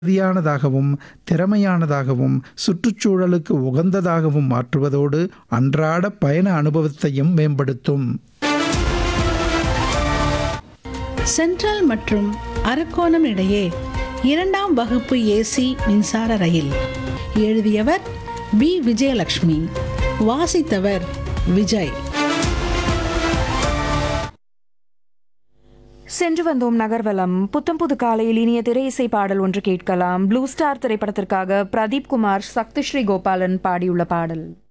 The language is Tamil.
வசதியானதாகவும் திறமையானதாகவும் சுற்றுச்சூழலுக்கு உகந்ததாகவும் மாற்றுவதோடு அன்றாட பயண அனுபவத்தையும் மேம்படுத்தும் சென்ட்ரல் மற்றும் அரக்கோணம் இடையே இரண்டாம் வகுப்பு ஏசி மின்சார ரயில் எழுதியவர் பி விஜயலட்சுமி வாசித்தவர் விஜய் சென்று வந்தோம் நகர்வலம் புத்தம் புது காலையில் இனிய திரை இசை பாடல் ஒன்று கேட்கலாம் ப்ளூ ஸ்டார் திரைப்படத்திற்காக பிரதீப் குமார் சக்திஸ்ரீ கோபாலன் பாடியுள்ள பாடல்